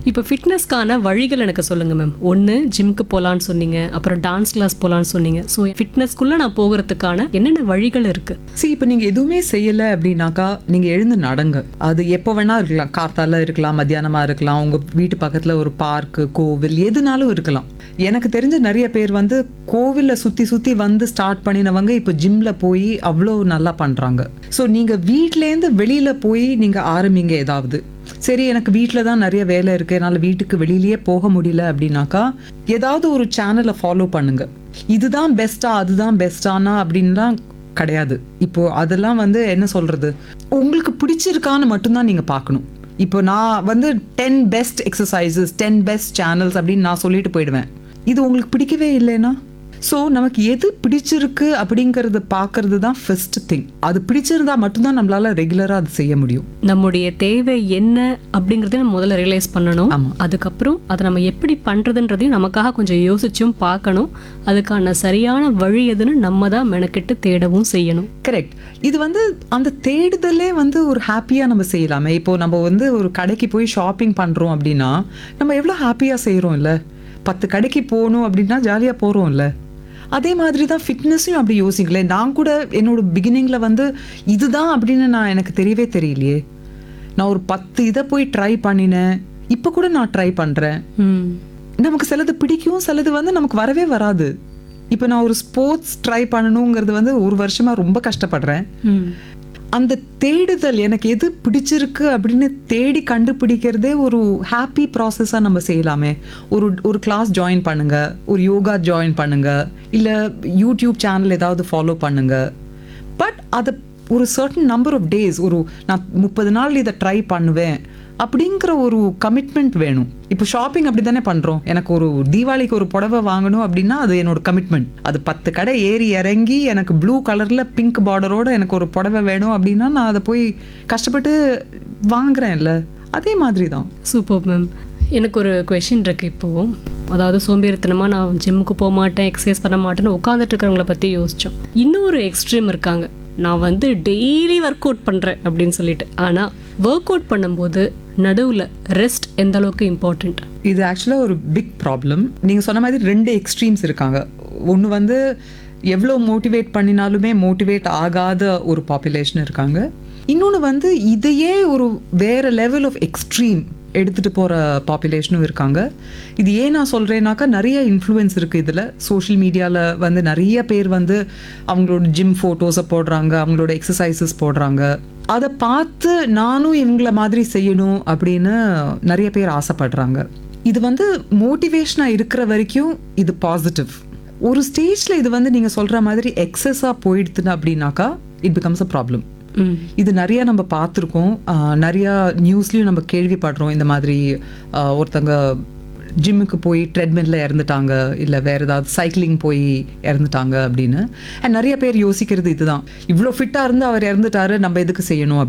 இப்போ ஃபிட்னஸ்க்கான வழிகள் எனக்கு சொல்லுங்க மேம் ஒன்று ஜிம்க்கு போகலான்னு சொன்னீங்க அப்புறம் டான்ஸ் கிளாஸ் போகலான்னு சொன்னீங்க ஸோ ஃபிட்னஸ்க்குள்ளே நான் போகிறதுக்கான என்னென்ன வழிகள் இருக்கு சி இப்போ நீங்கள் எதுவுமே செய்யலை அப்படின்னாக்கா நீங்கள் எழுந்து நடங்க அது எப்போ வேணா இருக்கலாம் காத்தால இருக்கலாம் மத்தியானமாக இருக்கலாம் உங்கள் வீட்டு பக்கத்தில் ஒரு பார்க்கு கோவில் எதுனாலும் இருக்கலாம் எனக்கு தெரிஞ்ச நிறைய பேர் வந்து கோவிலில் சுற்றி சுற்றி வந்து ஸ்டார்ட் பண்ணினவங்க இப்போ ஜிம்மில் போய் அவ்வளோ நல்லா பண்ணுறாங்க ஸோ நீங்கள் வீட்டிலேருந்து வெளியில் போய் நீங்கள் ஆரம்பிங்க ஏதாவது சரி எனக்கு வீட்டில் தான் நிறைய வேலை இருக்கு என்னால் வீட்டுக்கு வெளியிலேயே போக முடியல அப்படின்னாக்கா ஏதாவது ஒரு சேனலை ஃபாலோ பண்ணுங்க இதுதான் பெஸ்ட்டா அதுதான் பெஸ்டானா அப்படின்லாம் கிடையாது இப்போ அதெல்லாம் வந்து என்ன சொல்றது உங்களுக்கு பிடிச்சிருக்கான்னு மட்டும்தான் நீங்க பார்க்கணும் இப்போ நான் வந்து ten best exercises ten best channels அப்படின்னு நான் சொல்லிட்டு போயிடுவேன் இது உங்களுக்கு பிடிக்கவே இல்லைன்னா ஸோ நமக்கு எது பிடிச்சிருக்கு அப்படிங்கறத பார்க்கறது தான் ஃபர்ஸ்ட் திங் அது பிடிச்சிருந்தா மட்டும்தான் நம்மளால ரெகுலராக அது செய்ய முடியும் நம்முடைய தேவை என்ன அப்படிங்கறத நம்ம முதல்ல ரியலைஸ் பண்ணணும் ஆமா. அதுக்கப்புறம் அதை நம்ம எப்படி பண்றதுன்றதையும் நமக்காக கொஞ்சம் யோசிச்சும் பார்க்கணும் அதுக்கான சரியான வழி எதுன்னு நம்ம தான் மெனக்கெட்டு தேடவும் செய்யணும் கரெக்ட் இது வந்து அந்த தேடுதலே வந்து ஒரு ஹாப்பியாக நம்ம செய்யலாமே இப்போ நம்ம வந்து ஒரு கடைக்கு போய் ஷாப்பிங் பண்ணுறோம் அப்படின்னா நம்ம எவ்வளோ ஹாப்பியாக செய்கிறோம் இல்லை பத்து கடைக்கு போகணும் அப்படின்னா ஜாலியாக போகிறோம்ல அதே மாதிரி தான் ஃபிட்னஸையும் அப்படி யோசிக்கல நான் கூட என்னோட பிகினிங்கில் வந்து இதுதான் அப்படின்னு நான் எனக்கு தெரியவே தெரியலையே நான் ஒரு பத்து இதை போய் ட்ரை பண்ணினேன் இப்போ கூட நான் ட்ரை பண்ணுறேன் ம் நமக்கு சிலது பிடிக்கும் சிலது வந்து நமக்கு வரவே வராது இப்போ நான் ஒரு ஸ்போர்ட்ஸ் ட்ரை பண்ணணுங்கிறது வந்து ஒரு வருஷமா ரொம்ப கஷ்டப்படுறேன் ம் அந்த தேடுதல் எனக்கு எது பிடிச்சிருக்கு அப்படின்னு தேடி கண்டுபிடிக்கிறதே ஒரு ஹாப்பி ப்ராசஸாக நம்ம செய்யலாமே ஒரு ஒரு கிளாஸ் ஜாயின் பண்ணுங்க ஒரு யோகா ஜாயின் பண்ணுங்க இல்லை யூடியூப் சேனல் ஏதாவது ஃபாலோ பண்ணுங்க பட் அதை ஒரு சர்டன் நம்பர் ஆஃப் டேஸ் ஒரு நான் முப்பது நாள் இதை ட்ரை பண்ணுவேன் அப்படிங்கிற ஒரு கமிட்மெண்ட் வேணும் இப்போ ஷாப்பிங் அப்படி தானே பண்ணுறோம் எனக்கு ஒரு தீபாவளிக்கு ஒரு புடவை வாங்கணும் அப்படின்னா அது என்னோட கமிட்மெண்ட் அது பத்து கடை ஏறி இறங்கி எனக்கு ப்ளூ கலரில் பிங்க் பார்டரோட எனக்கு ஒரு புடவை வேணும் அப்படின்னா நான் அதை போய் கஷ்டப்பட்டு வாங்குறேன்ல அதே மாதிரி தான் சூப்பர் மேம் எனக்கு ஒரு கொஷின் இருக்கு இப்போ அதாவது சோம்பேறித்தனமா நான் ஜிம்முக்கு போக மாட்டேன் எக்ஸசைஸ் பண்ண மாட்டேன்னு உட்காந்துட்டு இருக்கிறவங்கள பற்றி யோசித்தோம் இன்னொரு எக்ஸ்ட்ரீம் இருக்காங்க நான் வந்து டெய்லி ஒர்க் அவுட் பண்ணுறேன் அப்படின்னு சொல்லிட்டு ஆனால் ஒர்க் அவுட் பண்ணும்போது நடுவில் ரெஸ்ட் எந்த அளவுக்கு இம்பார்ட்டண்ட் இது ஆக்சுவலாக ஒரு பிக் ப்ராப்ளம் நீங்கள் சொன்ன மாதிரி ரெண்டு எக்ஸ்ட்ரீம்ஸ் இருக்காங்க ஒன்று வந்து எவ்வளோ மோட்டிவேட் பண்ணினாலுமே மோட்டிவேட் ஆகாத ஒரு பாப்புலேஷன் இருக்காங்க இன்னொன்று வந்து இதையே ஒரு வேற லெவல் ஆஃப் எக்ஸ்ட்ரீம் எடுத்துகிட்டு போகிற பாப்புலேஷனும் இருக்காங்க இது ஏன் நான் சொல்கிறேன்னாக்கா நிறைய இன்ஃப்ளூயன்ஸ் இருக்குது இதில் சோஷியல் மீடியாவில் வந்து நிறைய பேர் வந்து அவங்களோட ஜிம் ஃபோட்டோஸை போடுறாங்க அவங்களோட எக்ஸசைசஸ் போடுறாங்க அதை பார்த்து நானும் இவங்கள மாதிரி செய்யணும் அப்படின்னு நிறைய பேர் ஆசைப்படுறாங்க இது வந்து மோட்டிவேஷனாக இருக்கிற வரைக்கும் இது பாசிட்டிவ் ஒரு ஸ்டேஜில் இது வந்து நீங்கள் சொல்கிற மாதிரி எக்ஸஸாக போயிடுதுன்னு அப்படின்னாக்கா இட் பிகம்ஸ் அ ப்ராப்ளம் ம் இது நிறைய நம்ம பார்த்துருக்கோம் நிறையா நியூஸ்லேயும் நம்ம கேள்விப்படுறோம் இந்த மாதிரி ஆஹ், ஒருத்தங்க ஜிம்முக்கு போய் ட்ரெட்மில்ல இறந்துட்டாங்க இல்லை வேற ஏதாவது சைக்கிளிங் போய் இறந்துட்டாங்க அப்படின்னு அண்ட் நிறைய பேர் யோசிக்கிறது இதுதான் இவ்வளோ ஃபிட்டாக இருந்து அவர் இறந்துட்டாரு நம்ம எதுக்கு செய்யணும்